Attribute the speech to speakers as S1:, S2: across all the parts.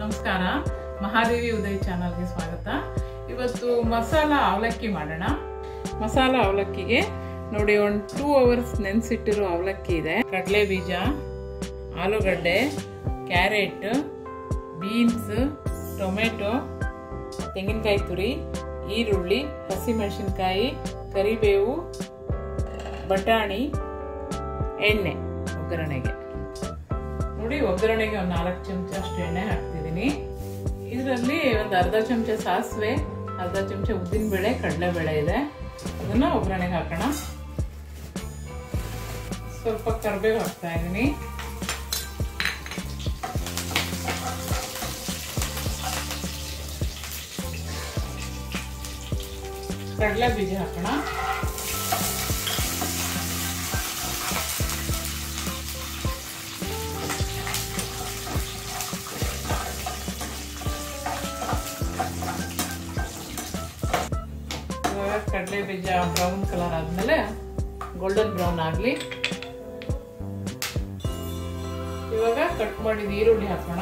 S1: ನಮಸ್ಕಾರ ಮಹಾದೇವಿ ಉದಯ್ ಚಾನಲ್ಗೆ ಸ್ವಾಗತ ಇವತ್ತು ಮಸಾಲ ಅವಲಕ್ಕಿ ಮಾಡೋಣ ಮಸಾಲ ಅವಲಕ್ಕಿಗೆ ನೋಡಿ ಒಂದು ಟೂ ಅವರ್ಸ್ ನೆನೆಸಿಟ್ಟಿರೋ ಅವಲಕ್ಕಿ ಇದೆ ಕಡಲೆ ಬೀಜ ಆಲೂಗಡ್ಡೆ ಕ್ಯಾರೆಟ್ ಬೀನ್ಸ್ ಟೊಮೆಟೊ ತೆಂಗಿನಕಾಯಿ ತುರಿ ಈರುಳ್ಳಿ ಹಸಿಮೆಣಸಿನ್ಕಾಯಿ ಕರಿಬೇವು ಬಟಾಣಿ ಎಣ್ಣೆ ಒಗ್ಗರಣೆಗೆ ನೋಡಿ ಒಗ್ಗರಣೆಗೆ ಒಂದು ನಾಲ್ಕು ಚಮಚ ಅಷ್ಟು ಎಣ್ಣೆ ಹಾಕ್ತಿದ್ದೀನಿ ಇದರಲ್ಲಿ ಒಂದು ಅರ್ಧ ಚಮಚ ಸಾಸಿವೆ ಅರ್ಧ ಚಮಚ ಉದ್ದಿನಬೇಳೆ ಕಡಲೆಬೇಳೆ ಇದೆ ಅದನ್ನ ಒಗ್ಗರಣೆಗೆ ಹಾಕೋಣ ಸ್ವಲ್ಪ ಕರಿಬೇವು ಹಾಕ್ತಾ ಇದ್ದೀನಿ ಕಡಲೆ ಬೀಜ ಹಾಕೋಣ ಇವಾಗ ಕಡಲೆ ಬೀಜ ಬ್ರೌನ್ ಕಲರ್ ಆದ್ಮೇಲೆ ಗೋಲ್ಡನ್ ಬ್ರೌನ್ ಆಗಲಿ ಇವಾಗ ಕಟ್ ಮಾಡಿದ ಈರುಳ್ಳಿ ಹಾಕೋಣ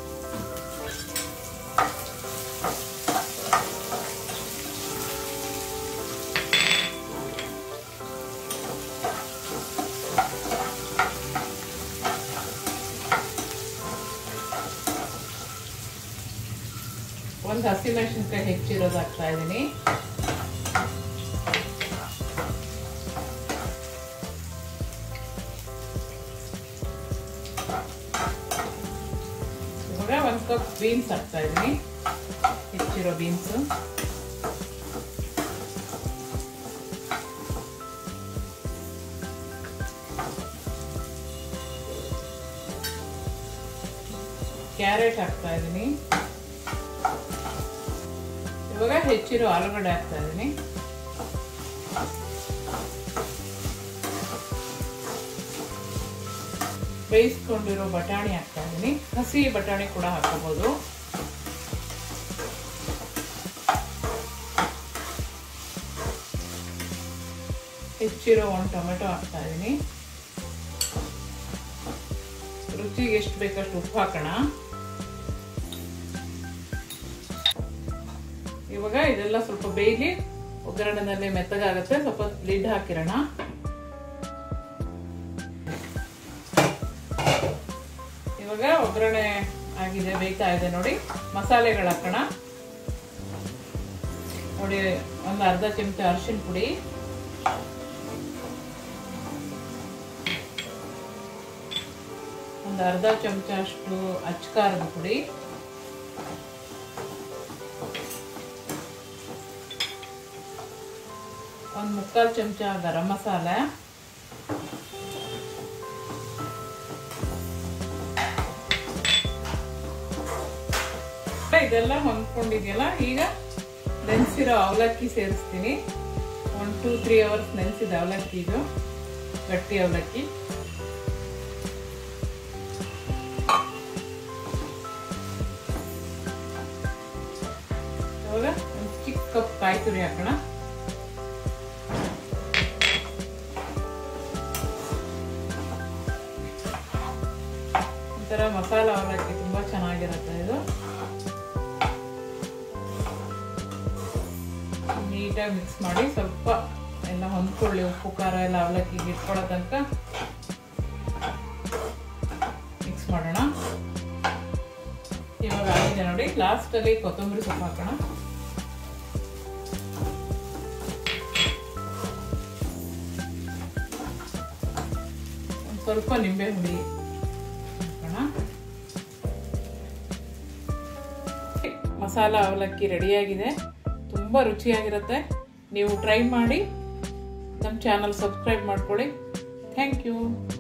S1: ಒಂದು ಹಸಿಮೆಣಸಿನ್ಕಾಯಿ ಹೆಚ್ಚಿರೋದು ಹಾಕ್ತಾ ಇದ್ದೀನಿ ಇವಾಗ ಒಂದು ಕಪ್ ಬೀನ್ಸ್ ಹಾಕ್ತಾ ಇದ್ದೀನಿ ಹೆಚ್ಚಿರೋ ಬೀನ್ಸು ಕ್ಯಾರೆಟ್ ಹಾಕ್ತಾ ಇದ್ದೀನಿ ಇವಾಗ ಹೆಚ್ಚಿರೋ ಆಲೂಗಡ್ಡೆ ಹಾಕ್ತಾ ಇದ್ದೀನಿ ಬೇಯಿಸ್ಕೊಂಡಿರೋ ಬಟಾಣಿ ಹಾಕ್ತಾ ಇದ್ದೀನಿ ಹಸಿ ಬಟಾಣಿ ಕೂಡ ಹಾಕೋಬಹುದು ಹೆಚ್ಚಿರೋ ಒಂದು ಟೊಮೆಟೊ ಹಾಕ್ತಾ ಇದ್ದೀನಿ ರುಚಿಗೆ ಎಷ್ಟು ಬೇಕಷ್ಟು ಉಪ್ಪು ಹಾಕೋಣ ಇವಾಗ ಇದೆಲ್ಲ ಸ್ವಲ್ಪ ಬೇಯಲಿ ಒಗ್ಗರಣೆನಲ್ಲಿ ಮೆತ್ತಗಾಗುತ್ತೆ ಸ್ವಲ್ಪ ಲಿಡ್ ಹಾಕಿರೋಣ ಇವಾಗ ಒಗ್ಗರಣೆ ಆಗಿದೆ ಬೇಯ್ತಾ ಇದೆ ನೋಡಿ ಮಸಾಲೆಗಳು ಹಾಕೋಣ ನೋಡಿ ಒಂದು ಅರ್ಧ ಚಮಚ ಅರಿಶಿನ ಪುಡಿ ಒಂದು ಅರ್ಧ ಚಮಚ ಅಷ್ಟು ಅಚ್ಕಾರದ ಪುಡಿ ಒಂದು ಮುಕ್ಕಾಲು ಚಮಚ ಗರಂ ಮಸಾಲೆ ಇದೆಲ್ಲ ಹೊಂದ್ಕೊಂಡಿದೆಯಲ್ಲ ಈಗ ನೆನೆಸಿರೋ ಅವಲಕ್ಕಿ ಸೇರಿಸ್ತೀನಿ ಒನ್ ಟೂ ತ್ರೀ ಅವರ್ಸ್ ನೆನೆಸಿದ ಅವಲಕ್ಕಿ ಇದು ಗಟ್ಟಿ ಅವಲಕ್ಕಿ ಇವಾಗ ಒಂದು ಚಿಕ್ಕ ಕಪ್ ಕಾಯಿ ತುರಿ ಹಾಕೋಣ ಒಂಥರ ಮಸಾಲ ಅವಲಕ್ಕಿ ತುಂಬಾ ಚೆನ್ನಾಗಿರುತ್ತೆ ಇದು ನೀಟಾಗಿ ಮಿಕ್ಸ್ ಮಾಡಿ ಸ್ವಲ್ಪ ಎಲ್ಲ ಹೊಂದ್ಕೊಳ್ಳಿ ಉಪ್ಪು ಖಾರ ಎಲ್ಲ ಅವಲಕ್ಕಿಗೆ ಇಟ್ಕೊಳ್ಳೋ ತನಕ ಮಿಕ್ಸ್ ಮಾಡೋಣ ಇವಾಗ ಆಗಿದೆ ನೋಡಿ ಲಾಸ್ಟಲ್ಲಿ ಕೊತ್ತಂಬರಿ ಸೊಪ್ಪು ಹಾಕೋಣ ಒಂದು ಸ್ವಲ್ಪ ನಿಂಬೆ ಹುಳಿ ಮಸಾಲ ಅವಲಕ್ಕಿ ರೆಡಿಯಾಗಿದೆ ತುಂಬ ರುಚಿಯಾಗಿರುತ್ತೆ ನೀವು ಟ್ರೈ ಮಾಡಿ ನಮ್ಮ ಚಾನಲ್ ಸಬ್ಸ್ಕ್ರೈಬ್ ಮಾಡ್ಕೊಳ್ಳಿ ಥ್ಯಾಂಕ್ ಯು